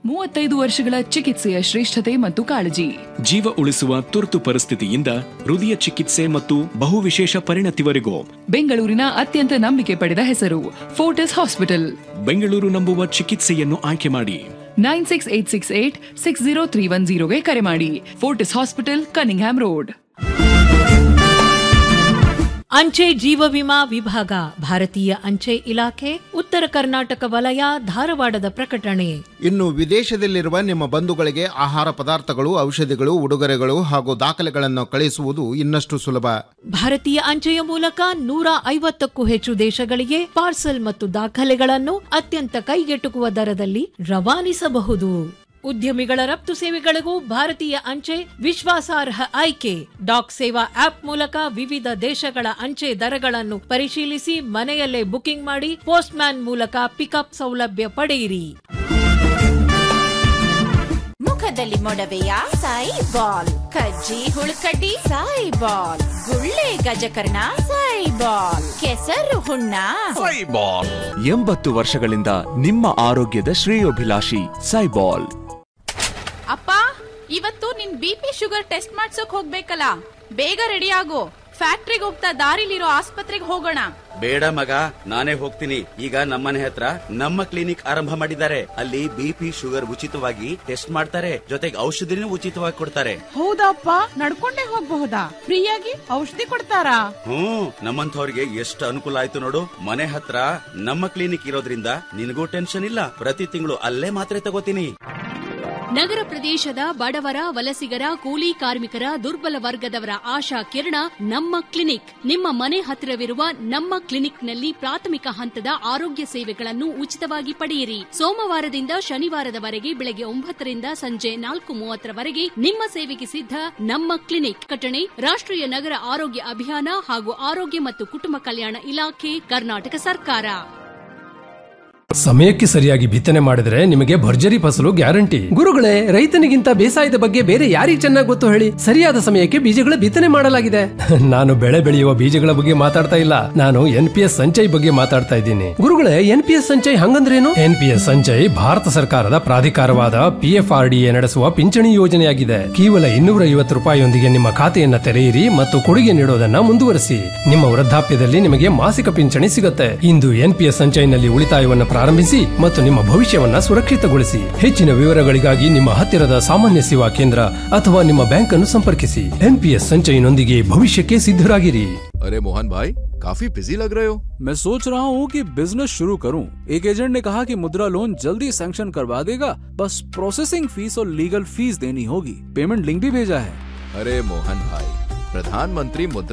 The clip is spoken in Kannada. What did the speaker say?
ಮೂವತ್ತೈದು ವರ್ಷಗಳ ಚಿಕಿತ್ಸೆಯ ಶ್ರೇಷ್ಠತೆ ಮತ್ತು ಕಾಳಜಿ ಜೀವ ಉಳಿಸುವ ತುರ್ತು ಪರಿಸ್ಥಿತಿಯಿಂದ ಹೃದಯ ಚಿಕಿತ್ಸೆ ಮತ್ತು ಬಹುವಿಶೇಷ ಪರಿಣತಿವರೆಗೂ ಬೆಂಗಳೂರಿನ ಅತ್ಯಂತ ನಂಬಿಕೆ ಪಡೆದ ಹೆಸರು ಫೋರ್ಟಿಸ್ ಹಾಸ್ಪಿಟಲ್ ಬೆಂಗಳೂರು ನಂಬುವ ಚಿಕಿತ್ಸೆಯನ್ನು ಆಯ್ಕೆ ಮಾಡಿ nine six eight six eight six zero three one ಜೀರೋಗೆ ಕರೆ ಮಾಡಿ ಫೋರ್ಟಿಸ್ ಹಾಸ್ಪಿಟಲ್ ಕನಿಂಗ್ಹ್ಯಾಮ್ ರೋಡ್ ಅಂಚೆ ಜೀವ ವಿಮಾ ವಿಭಾಗ ಭಾರತೀಯ ಅಂಚೆ ಇಲಾಖೆ ಉತ್ತರ ಕರ್ನಾಟಕ ವಲಯ ಧಾರವಾಡದ ಪ್ರಕಟಣೆ ಇನ್ನು ವಿದೇಶದಲ್ಲಿರುವ ನಿಮ್ಮ ಬಂಧುಗಳಿಗೆ ಆಹಾರ ಪದಾರ್ಥಗಳು ಔಷಧಿಗಳು ಉಡುಗೊರೆಗಳು ಹಾಗೂ ದಾಖಲೆಗಳನ್ನು ಕಳಿಸುವುದು ಇನ್ನಷ್ಟು ಸುಲಭ ಭಾರತೀಯ ಅಂಚೆಯ ಮೂಲಕ ನೂರ ಐವತ್ತಕ್ಕೂ ಹೆಚ್ಚು ದೇಶಗಳಿಗೆ ಪಾರ್ಸಲ್ ಮತ್ತು ದಾಖಲೆಗಳನ್ನು ಅತ್ಯಂತ ಕೈಗೆಟುಕುವ ದರದಲ್ಲಿ ರವಾನಿಸಬಹುದು ಉದ್ಯಮಿಗಳ ರಫ್ತು ಸೇವೆಗಳಿಗೂ ಭಾರತೀಯ ಅಂಚೆ ವಿಶ್ವಾಸಾರ್ಹ ಆಯ್ಕೆ ಡಾಕ್ ಸೇವಾ ಆಪ್ ಮೂಲಕ ವಿವಿಧ ದೇಶಗಳ ಅಂಚೆ ದರಗಳನ್ನು ಪರಿಶೀಲಿಸಿ ಮನೆಯಲ್ಲೇ ಬುಕಿಂಗ್ ಮಾಡಿ ಪೋಸ್ಟ್ ಮ್ಯಾನ್ ಮೂಲಕ ಪಿಕಪ್ ಸೌಲಭ್ಯ ಪಡೆಯಿರಿ ಮುಖದಲ್ಲಿ ಮೊಡವೆಯ ಸಾಯಿ ಬಾಲ್ ಕಜ್ಜಿ ಹುಳುಕಡ್ಡಿ ಸಾಯಿ ಬಾಲ್ ಗುಳ್ಳೆ ಗಜಕರ್ಣ ಸಾಯಿ ಬಾಲ್ ಕೆಸರು ಹುಣ್ಣ ಎಂಬತ್ತು ವರ್ಷಗಳಿಂದ ನಿಮ್ಮ ಆರೋಗ್ಯದ ಶ್ರೇಯೋಭಿಲಾಷಿ ಸೈಬಾಲ್ ಅಪ್ಪ ಇವತ್ತು ನಿನ್ ಬಿ ಪಿ ಶುಗರ್ ಟೆಸ್ಟ್ ಮಾಡ್ಸೋಕ್ ಹೋಗ್ಬೇಕಲ್ಲ ಬೇಗ ರೆಡಿ ಆಗು ಫ್ಯಾಕ್ಟ್ರಿಗೆ ಹೋಗ್ತಾ ದಾರಿಲಿರೋ ಆಸ್ಪತ್ರೆಗೆ ಹೋಗೋಣ ಬೇಡ ಮಗ ನಾನೇ ಹೋಗ್ತೀನಿ ಈಗ ನಮ್ಮನೆ ಹತ್ರ ನಮ್ಮ ಕ್ಲಿನಿಕ್ ಆರಂಭ ಮಾಡಿದ್ದಾರೆ ಅಲ್ಲಿ ಬಿಪಿ ಶುಗರ್ ಉಚಿತವಾಗಿ ಟೆಸ್ಟ್ ಮಾಡ್ತಾರೆ ಜೊತೆಗೆ ಔಷಧಿನೂ ಉಚಿತವಾಗಿ ಕೊಡ್ತಾರೆ ಹೌದಪ್ಪ ನಡ್ಕೊಂಡೇ ಹೋಗ್ಬಹುದಾ ಫ್ರೀಯಾಗಿ ಔಷಧಿ ಕೊಡ್ತಾರಾ ಹ್ಮ್ ನಮ್ಮಂಥವ್ರಿಗೆ ಎಷ್ಟು ಅನುಕೂಲ ಆಯ್ತು ನೋಡು ಮನೆ ಹತ್ರ ನಮ್ಮ ಕ್ಲಿನಿಕ್ ಇರೋದ್ರಿಂದ ನಿನಗೂ ಟೆನ್ಷನ್ ಇಲ್ಲ ಪ್ರತಿ ತಿಂಗಳು ಅಲ್ಲೇ ಮಾತ್ರೆ ತಗೋತೀನಿ ನಗರ ಪ್ರದೇಶದ ಬಡವರ ವಲಸಿಗರ ಕೂಲಿ ಕಾರ್ಮಿಕರ ದುರ್ಬಲ ವರ್ಗದವರ ಆಶಾ ಕಿರಣ ನಮ್ಮ ಕ್ಲಿನಿಕ್ ನಿಮ್ಮ ಮನೆ ಹತ್ತಿರವಿರುವ ನಮ್ಮ ಕ್ಲಿನಿಕ್ನಲ್ಲಿ ಪ್ರಾಥಮಿಕ ಹಂತದ ಆರೋಗ್ಯ ಸೇವೆಗಳನ್ನು ಉಚಿತವಾಗಿ ಪಡೆಯಿರಿ ಸೋಮವಾರದಿಂದ ಶನಿವಾರದವರೆಗೆ ಬೆಳಗ್ಗೆ ಒಂಬತ್ತರಿಂದ ಸಂಜೆ ನಾಲ್ಕು ಮೂವತ್ತರವರೆಗೆ ನಿಮ್ಮ ಸೇವೆಗೆ ಸಿದ್ಧ ನಮ್ಮ ಕ್ಲಿನಿಕ್ ಕಟಣೆ ರಾಷ್ಟ್ರೀಯ ನಗರ ಆರೋಗ್ಯ ಅಭಿಯಾನ ಹಾಗೂ ಆರೋಗ್ಯ ಮತ್ತು ಕುಟುಂಬ ಕಲ್ಯಾಣ ಇಲಾಖೆ ಕರ್ನಾಟಕ ಸರ್ಕಾರ ಸಮಯಕ್ಕೆ ಸರಿಯಾಗಿ ಬಿತ್ತನೆ ಮಾಡಿದ್ರೆ ನಿಮಗೆ ಭರ್ಜರಿ ಫಸಲು ಗ್ಯಾರಂಟಿ ಗುರುಗಳೇ ರೈತನಿಗಿಂತ ಬೇಸಾಯದ ಬಗ್ಗೆ ಬೇರೆ ಯಾರಿಗೆ ಚೆನ್ನಾಗಿ ಗೊತ್ತು ಹೇಳಿ ಸರಿಯಾದ ಸಮಯಕ್ಕೆ ಬೀಜಗಳ ಬಿತ್ತನೆ ಮಾಡಲಾಗಿದೆ ನಾನು ಬೆಳೆ ಬೆಳೆಯುವ ಬೀಜಗಳ ಬಗ್ಗೆ ಮಾತಾಡ್ತಾ ಇಲ್ಲ ನಾನು ಎನ್ ಪಿ ಎಸ್ ಸಂಚಯ್ ಬಗ್ಗೆ ಮಾತಾಡ್ತಾ ಇದ್ದೀನಿ ಗುರುಗಳೇ ಎನ್ ಪಿ ಎಸ್ ಸಂಚಯ್ ಹಂಗಂದ್ರೇನು N P S Sanchay Bharat ಸರ್ಕಾರದ ಪ್ರಾಧಿಕಾರವಾದ P F R D A ನಡೆಸುವ ಪಿಂಚಣಿ ಯೋಜನೆಯಾಗಿದೆ ಕೇವಲ ಇನ್ನೂರ ಐವತ್ತು ರೂಪಾಯಿಯೊಂದಿಗೆ ನಿಮ್ಮ ಖಾತೆಯನ್ನ ತೆರೆಯಿರಿ ಮತ್ತು ಕೊಡುಗೆ ನೀಡೋದನ್ನ ಮುಂದುವರಿಸಿ ನಿಮ್ಮ ವೃದ್ಧಾಪ್ಯದಲ್ಲಿ ನಿಮಗೆ ಮಾಸಿಕ ಪಿಂಚಣಿ ಸಿಗುತ್ತೆ ಇಂದು ಎನ್ ಪಿ ಎಸ್ ಸಂಚಯ್ನಲ್ಲಿ ಉಳಿತಾಯವನ್ನು ಪ್ರಾರಂಭಿಸಿ ಮತ್ತು ನಿಮ್ಮ ಭವಿಷ್ಯವನ್ನ ಸುರಕ್ಷಿತಗೊಳಿಸಿ ಹೆಚ್ಚಿನ ವಿವರಗಳಿಗಾಗಿ ನಿಮ್ಮ ಹತ್ತಿರದ ಸಾಮಾನ್ಯ ಸೇವಾ ಕೇಂದ್ರ ಅಥವಾ ನಿಮ್ಮ ಬ್ಯಾಂಕ್ ಅನ್ನು ಸಂಪರ್ಕಿಸಿ ಎನ್ಪಿಎಸ್ ಸಂಚಯನೊಂದಿಗೆ ಭವಿಷ್ಯಕ್ಕೆ ಸಿದ್ಧರಾಗಿರಿ अरे मोहन भाई काफी बिजी लग रहे हो मैं सोच रहा हूँ कि बिजनेस शुरू करूँ एक एजेंट ने कहा कि मुद्रा लोन जल्दी सैंक्शन करवा देगा बस प्रोसेसिंग फीस और लीगल फीस देनी होगी पेमेंट लिंक भी भेजा है अरे मोहन भाई प्रधानमंत्री मुद्रा